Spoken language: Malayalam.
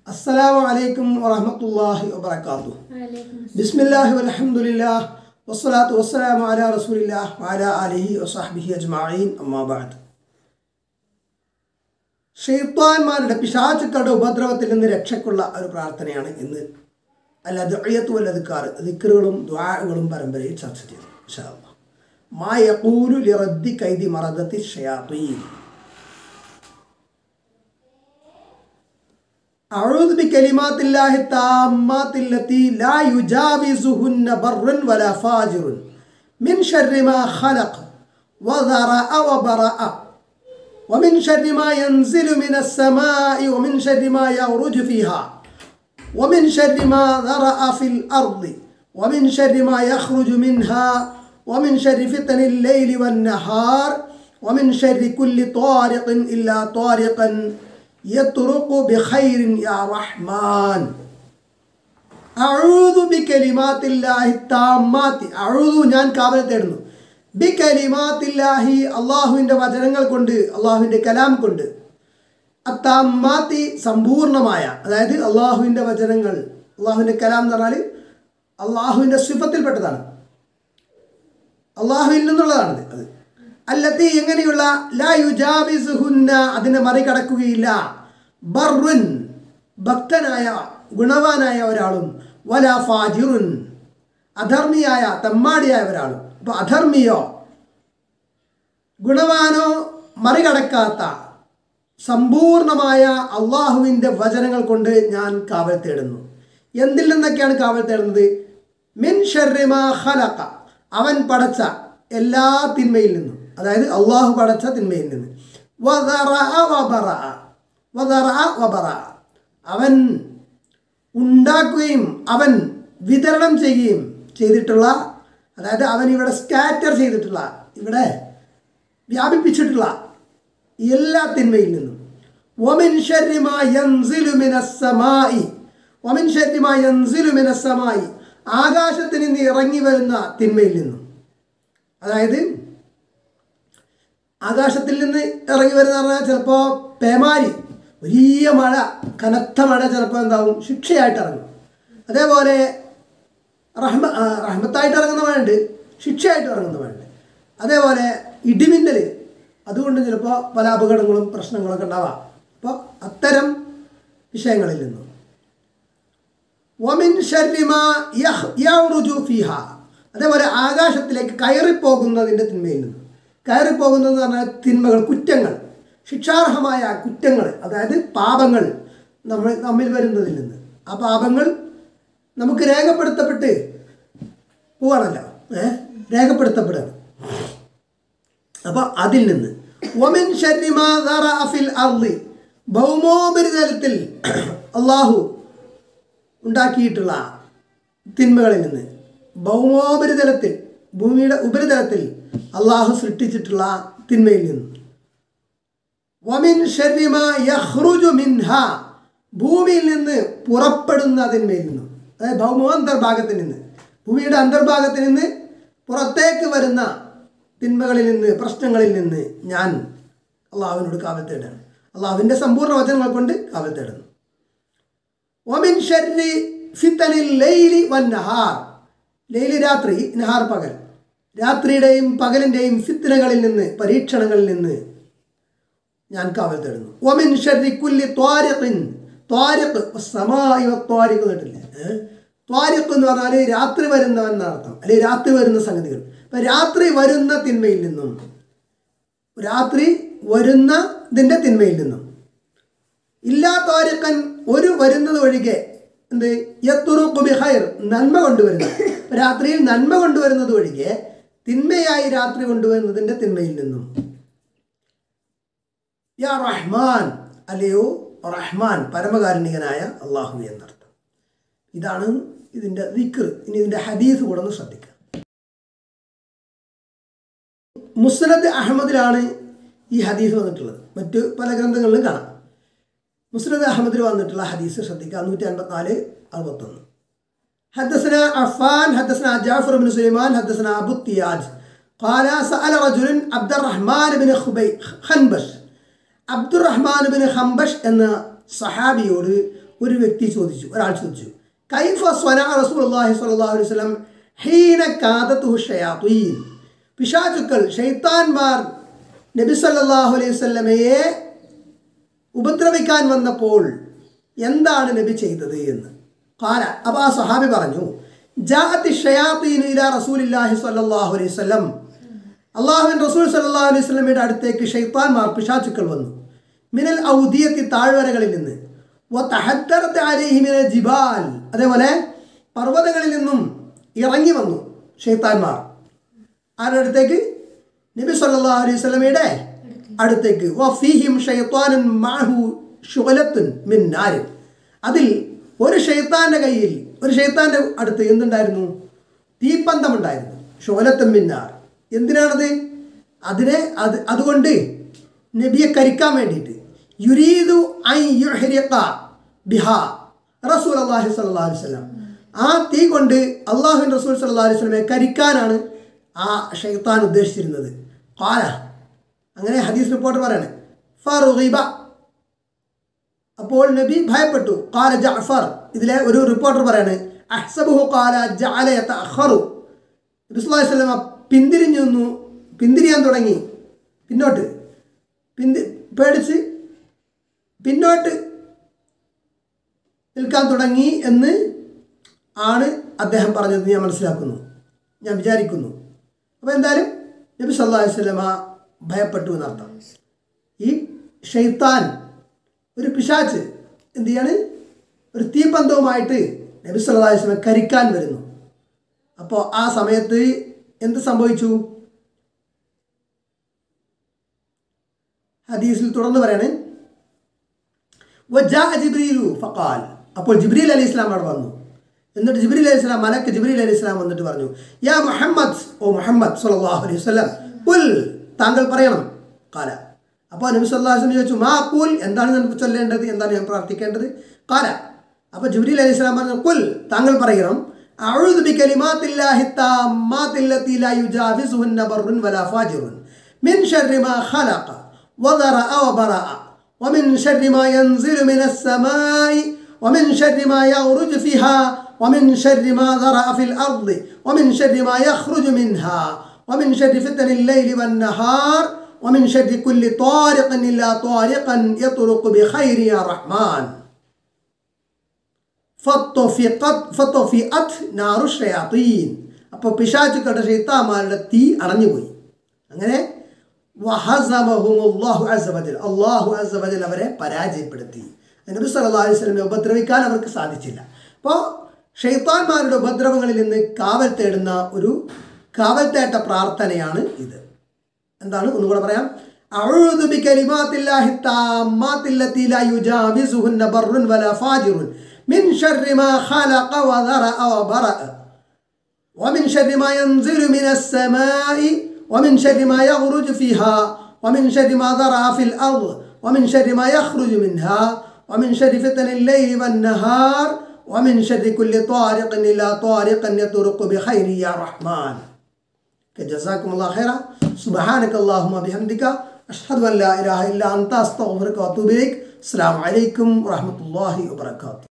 അസ്സലാമു അലൈക്കും വറഹമത്തല്ലാഹി വബർക്കാത്തു ബിസ്മില്ലാഹി വൽഹംദുലില്ലാഹ് വസ്സലാത്തു വസ്സലാമു അലാ റസൂലില്ലാഹ് വഅലാ ആലിഹി വസഹ്ബിഹി അജ്മഈൻ അമ്മാ ബഅദ് ഷെയ്ത്താൻമാരുടെ പിശാചുക്കളുടെ ഉപദ്രവത്തിൽ നിന്ന് രക്ഷയ്ക്കുള്ള ഒരു പ്രാർത്ഥനയാണ് ഇന്ന് അല്ല ദുഅയത്തു വൽ അദ്കാർ ദിക്റുകളും ദുആകളും പരമ്പരയിൽ ചർച്ച ചെയ്തു ഇൻഷാ അല്ലാഹ് മാ യഖൂലു ലിറദ്ദി കൈദി മറദത്തി ഷയാത്തീൻ أعوذ بكلمات الله التامات التي لا يجاوزهن بر ولا فاجر من شر ما خلق وذرأ وبرأ ومن شر ما ينزل من السماء ومن شر ما يعرج فيها ومن شر ما ذرأ في الأرض ومن شر ما يخرج منها ومن شر فتن الليل والنهار ومن شر كل طارق إلا طارقا يطرق بخير يا رحمن അഴുതു ബി കലിമാത്തില്ലാഹി താമാത്തി അഴുതു ഞാൻ കാവൽ തേടുന്നു ബി കലിമാത്തില്ലാഹി അള്ളാഹുവിൻ്റെ വചനങ്ങൾ കൊണ്ട് അള്ളാഹുവിൻ്റെ കലാം കൊണ്ട് അത്താമാത്തി സമ്പൂർണമായ അതായത് അള്ളാഹുവിൻ്റെ വചനങ്ങൾ അള്ളാഹുവിൻ്റെ കലാം എന്ന് പറഞ്ഞാൽ അള്ളാഹുവിൻ്റെ സിഫത്തിൽപ്പെട്ടതാണ് അള്ളാഹുവിൽ നിന്നുള്ളതാണത് അത് അല്ലത്തി എങ്ങനെയുള്ള ലാ യുജാവിസുഹുന്ന അതിനെ മറികടക്കുകയില്ല ബർറുൻ ഭക്തനായ ഗുണവാനായ ഒരാളും വല ഫാജിറുൻ അധർമ്മിയായ തെമ്മാടിയായ ഒരാളും അപ്പോൾ അധർമ്മിയോ ഗുണവാനോ മറികടക്കാത്ത സമ്പൂർണമായ അള്ളാഹുവിൻ്റെ വചനങ്ങൾ കൊണ്ട് ഞാൻ കാവൽ തേടുന്നു എന്തിൽ നിന്നൊക്കെയാണ് കാവൽ തേടുന്നത് മിൻ ഷർറിമ ഖലഖ അവൻ പടച്ച എല്ലാ തിന്മയിൽ നിന്നും അതായത് അള്ളാഹു പടച്ച തിന്മയിൽ നിന്ന് വദറഅ വബറഅ. വദറഅ വബറഅ. അവൻ ഉണ്ടാക്കുകയും അവൻ വിതരണം ചെയ്യുകയും ചെയ്തിട്ടുള്ള അതായത് അവൻ ഇവിടെ സ്കാറ്റർ ചെയ്തിട്ടുള്ള ഇവിടെ വ്യാപിപ്പിച്ചിട്ടുള്ള എല്ലാ തിന്മയിൽ നിന്നും ഒമിൻ ഷർരിമ യൻസിലു മിനസ്സമായി ഒമിൻ ഷർരിമ യൻസിലു മിനസ്സമായി ആകാശത്തിൽ നിന്ന് ഇറങ്ങി വരുന്ന തിന്മയിൽ നിന്നും അതായത് ആകാശത്തിൽ നിന്ന് ഇറങ്ങി വരുന്ന പറഞ്ഞാൽ ചിലപ്പോൾ പേമാരി വലിയ മഴ കനത്ത മഴ ചിലപ്പോൾ എന്താവും ശിക്ഷയായിട്ട് ഇറങ്ങും അതേപോലെ റഹ്മ ആ, റഹ്മത്തായിട്ട് ഇറങ്ങുന്ന മഴയുണ്ട് ശിക്ഷയായിട്ട് ഇറങ്ങുന്ന മഴയുണ്ട് അതേപോലെ ഇടിമിന്നൽ അതുകൊണ്ട് ചിലപ്പോൾ പല അപകടങ്ങളും പ്രശ്നങ്ങളൊക്കെ ഉണ്ടാവാം അപ്പോൾ അത്തരം വിഷയങ്ങളിൽ നിന്നും വമിൻ ഷർരിമ യഹ് യൗറുജു ഫിഹ അതേപോലെ ആകാശത്തിലേക്ക് കയറിപ്പോകുന്നതിൻ്റെ തിന്മയിൽ നിന്ന് കയറിപ്പോകുന്നതെന്ന് പറഞ്ഞാൽ തിന്മകൾ കുറ്റങ്ങൾ ശിക്ഷാർഹമായ കുറ്റങ്ങൾ അതായത് പാപങ്ങൾ നമ്മൾ നമ്മിൽ വരുന്നതിൽ നിന്ന് ആ പാപങ്ങൾ നമുക്ക് രേഖപ്പെടുത്തപ്പെട്ട് പോവാണല്ലോ ഏ രേഖപ്പെടുത്തപ്പെടുകയാണ് അപ്പോൾ അതിൽ നിന്ന് ഒമിൻ ഷർരിമ ദറഅ ഫിൽ അർളി ഭൗമോപരിതലത്തിൽ അള്ളാഹു ഉണ്ടാക്കിയിട്ടുള്ള തിന്മകളിൽ നിന്ന് ഭൗമോപരിതലത്തിൽ ഭൂമിയുടെ ഉപരിതലത്തിൽ അള്ളാഹു സൃഷ്ടിച്ചിട്ടുള്ള തിന്മയിൽ നിന്ന് വമിൻ ഷർരിമ യഹ്റുജു മിൻഹ ഭൂമിയിൽ നിന്ന് പുറപ്പെടുന്ന തിന്മയിൽ നിന്നും അതായത് ഭൗമോന്തർഭാഗത്തിൽ നിന്ന് ഭൂമിയുടെ അന്തർഭാഗത്തിൽ നിന്ന് പുറത്തേക്ക് വരുന്ന തിന്മകളിൽ നിന്ന് പ്രശ്നങ്ങളിൽ നിന്ന് ഞാൻ അള്ളാഹുവിനോട് കാവൽ തേടാണ് അള്ളാഹുവിൻ്റെ സമ്പൂർണ്ണ വചനങ്ങൾ കൊണ്ട് കാവൽ തേടുന്നു ഒമിൻ ഷർരി ഫിത്തനിൽ ലൈലി വൻ നഹാർ ലൈലി രാത്രി നഹാർ പകൽ രാത്രിയുടെയും പകലിൻ്റെയും ഫിത്തനകളിൽ നിന്ന് പരീക്ഷണങ്ങളിൽ നിന്ന് ഞാൻ കാവൽ തേടുന്നു ഒമിൻ ഷർരി കുല്ലി ത്വാരിഖിൻ ത്വാരിഖ് സമായി ത്വാരിഖ് കേട്ടില്ലേ ഏഹ്? ത്വാരിഖ് എന്ന് പറഞ്ഞാൽ രാത്രി വരുന്നവൻ എന്നർത്ഥം അല്ലെങ്കിൽ രാത്രി വരുന്ന സംഗതികൾ അപ്പം രാത്രി വരുന്ന തിന്മയിൽ നിന്നും രാത്രി വരുന്നതിൻ്റെ തിന്മയിൽ നിന്നും ഇല്ലാ ത്വാരിഖൻ ഒരു വരുന്നത് ഒഴികെ എന്ത് യത്തുറുഖു ബിഖൈർ നന്മ കൊണ്ടുവരുന്നത് രാത്രിയിൽ നന്മ കൊണ്ടുവരുന്നത് ഒഴികെ തിന്മയായി രാത്രി കൊണ്ടുവരുന്നതിൻ്റെ തിന്മയിൽ നിന്നും യാ റഹ്മാൻ അല്ലയോ റഹ്മാൻ പരമകാരുണികനായ അള്ളാഹു എന്നർത്ഥം ഇതാണ് ഇതിൻ്റെ ദിക്ർ ഇനി ഇതിൻ്റെ ഹദീസ് കൂടെ ഒന്ന് ശ്രദ്ധിക്കാം മുസ്നദ് അഹമ്മദിലാണ് ഈ ഹദീസ് വന്നിട്ടുള്ളത് മറ്റു പല ഗ്രന്ഥങ്ങളിലും കാണാം മുസ്നദ് അഹമ്മദിൽ വന്നിട്ടുള്ള ഹദീസ് ശ്രദ്ധിക്കുക നൂറ്റി അൻപത്തിനാല് അറുപത്തൊന്ന് حدثنا عفان حدثنا جعفر بن سليمان حدثنا أبو التياج قال سأل رجل عبد الرحمن بن خبي خنبش അബ്ദുറഹ്മാൻ ബിൻ ഹംബഷ് എന്ന സഹാബിയോട് ഒരു വ്യക്തി ചോദിച്ചു ഒരാൾ ചോദിച്ചു കൈഫ സ്വന റസൂലുള്ളാഹി സ്വല്ലല്ലാഹു അലൈഹി വസല്ലം ഹീന കാദത്തുഹു ഷയാത്തീൻ പിശാചുക്കൾ ഷെയ്ത്താൻമാർ നബി സല്ലല്ലാഹു അലൈഹി വസല്ലമയെ ഉപദ്രവിക്കാൻ വന്നപ്പോൾ എന്താണ് നബി ചെയ്തത് എന്ന് കാല അപ്പോൾ ആ സഹാബി പറഞ്ഞു ജാഅത്തി ഷയാത്തീൻ ഇലാ റസൂലില്ലാഹി സ്വല്ലല്ലാഹു അലൈഹി വസല്ലം അള്ളാഹുവിൻ റസൂൽ സല്ലല്ലാഹു അലൈഹി വസല്ലമയുടെ അടുത്തേക്ക് ഷെയ്ത്താൻമാർ പിശാചുക്കൾ വന്നു മിനൽ ഔദിയത്തി താഴ്വരകളിൽ നിന്ന് വ തഹദ്ദറത്ത് അലൈഹി മിനൽ ജിബാൽ അതേപോലെ പർവ്വതങ്ങളിൽ നിന്നും ഇറങ്ങി വന്നു ഷെയ്ത്താൻമാർ ആരുടെ അടുത്തേക്ക് നബി സല്ലല്ലാഹു അലൈഹി വസല്ലമയുടെ അടുത്തേക്ക് വ ഫീഹിം ഷൈത്താനുൻ മാഹു ഷുഗലത്തുൻ മിൻ നാരിൻ അതിൽ ഒരു ഷെയ്ത്താൻ്റെ കയ്യിൽ ഒരു ഷെയ്ത്താൻ്റെ അടുത്ത് എന്തുണ്ടായിരുന്നു തീപ്പന്തമുണ്ടായിരുന്നു ഷുഗലത്തുൻ മിൻ നാർ എന്തിനാണത് അതിനെ അത് അതുകൊണ്ട് നബിയെ കരിക്കാൻ വേണ്ടിയിട്ട് യുരീദു ഐ യുഹരിഖ ബിഹ റസൂൽ അള്ളാഹി സല്ലല്ലാഹു അലൈഹി വസല്ലം ആ തീ കൊണ്ട് അള്ളാഹുവിൻ റസൂൽ സല്ലല്ലാഹു അലൈഹി വസല്ലമയെ കരിക്കാനാണ് ആ ഷെയ്ത്താൻ ഉദ്ദേശിച്ചിരുന്നത് കാല അങ്ങനെ ഹദീസ് റിപ്പോർട്ടർ പറയാണ് ഫറുഗിബ അപ്പോൾ നബി ഭയപ്പെട്ടു കാല ജഅഫർ ഇതിലെ ഒരു റിപ്പോർട്ടർ പറയാണ് അഹ്സബുഹു കാല ജഅല യതഅഖറു നബി സല്ലല്ലാഹു അലൈഹി വസല്ലമ പിന്തിരിഞ്ഞു നിന്നു പിന്തിരിയാൻ തുടങ്ങി പിന്നോട്ട് പിന്തി പേടിച്ച് പിന്നോട്ട് നിൽക്കാൻ തുടങ്ങി എന്ന് ആണ് അദ്ദേഹം പറഞ്ഞത് ഞാൻ മനസ്സിലാക്കുന്നു ഞാൻ വിചാരിക്കുന്നു അപ്പോൾ എന്തായാലും നബി സല്ലല്ലാഹു അലൈഹി വസല്ലമ ഭയപ്പെട്ടു എന്നർത്ഥം ഈ ഷെയ്ത്താൻ ഒരു പിശാച്ച് എന്ത് ചെയ്യാണ് ഒരു തീപന്തവുമായിട്ട് നബി സല്ലല്ലാഹു അലൈഹി വസല്ലമ കരിക്കാൻ വരുന്നു അപ്പോൾ ആ സമയത്ത് എന്ത് സംഭവിച്ചു ഹദീസിൽ തുടർന്ന് പറയാണ് വജാ ജിബ്രീലു ഫഖാൽ അപ്പോൾ ജിബ്രീൽ അലി ഇസ്ലാം അവിടെ വന്നു എന്നിട്ട് ജിബ്രീൽ അലി ഇസ്ലാം മലക്ക് ജിബ്രീൽ അലി ഇസ്ലാം വന്നിട്ട് പറഞ്ഞു യാ മുഹമ്മദ് ഓ മുഹമ്മദ് സല്ലല്ലാഹു അലൈഹി വസല്ലം കുൽ താങ്കൾ പറയണം കാല അപ്പോൾ നബി സല്ലല്ലാഹു അലൈഹി വസല്ലം ചോദിച്ചു മാ കുൽ എന്താണ് നമുക്ക് ചൊല്ലേണ്ടത് എന്താണ് ഞാൻ പ്രാർത്ഥിക്കേണ്ടത് കാല അപ്പോൾ ജിബ്രീൽ അലി ഇസ്ലാം പറഞ്ഞു കുൽ താങ്കൾ പറയണം أعوذ بكلمات الله التامات التي لا يجاوزهن بر ولا فاجر من شر ما خلق وذرأ وبرأ ومن شر ما ينزل من السماء ومن شر ما يغرج فيها ومن شر ما ذرأ في الأرض ومن شر ما يخرج منها ومن شر فتن الليل والنهار ومن شر كل طارق إلا طارقا يطرق بخير يا رحمن ഫത്തൊഫിഖത്ത് ഫത്തൊഫിഅത്ത് നാറു ഷയാത്തീൻ അപ്പോൾ പിശാചുക്കളുടെ ഷെയ്ത്താമാരുടെ തീ അണഞ്ഞുപോയി അങ്ങനെ വഹസമഹുമുല്ലാഹു അസബജൽ അള്ളാഹു അസബജൽ അവരെ പരാജയപ്പെടുത്തി നബി സല്ലല്ലാഹു അലൈഹി വസല്ലമയെ ഉപദ്രവിക്കാൻ അവർക്ക് സാധിച്ചില്ല അപ്പോൾ ഷെയ്ത്താന്മാരുടെ ഉപദ്രവങ്ങളിൽ നിന്ന് കാവൽ തേടുന്ന ഒരു കാവൽ തേട്ട പ്രാർത്ഥനയാണ് ഇത് എന്താണ് ഒന്നുകൂടെ പറയാം أعوذ بكلمات الله التامات التي لا يجاوزهن بر ولا فاجر من شر ما خلق وذرأ وبرأ ومن شر ما ينزل من السماء ومن شر ما يغرج فيها ومن شر ما ذرأ في الأرض ومن شر ما يخرج منها ومن شر فتن الليل والنهار ومن شر كل طارق إلا طارقا يطرق بخير يا رحمن جزاكم الله خيرا سبحانك اللهم بحمدك أشهد أن لا إله إلا أنت أستغفرك وأتوب إليك السلام عليكم ورحمة الله وبركاته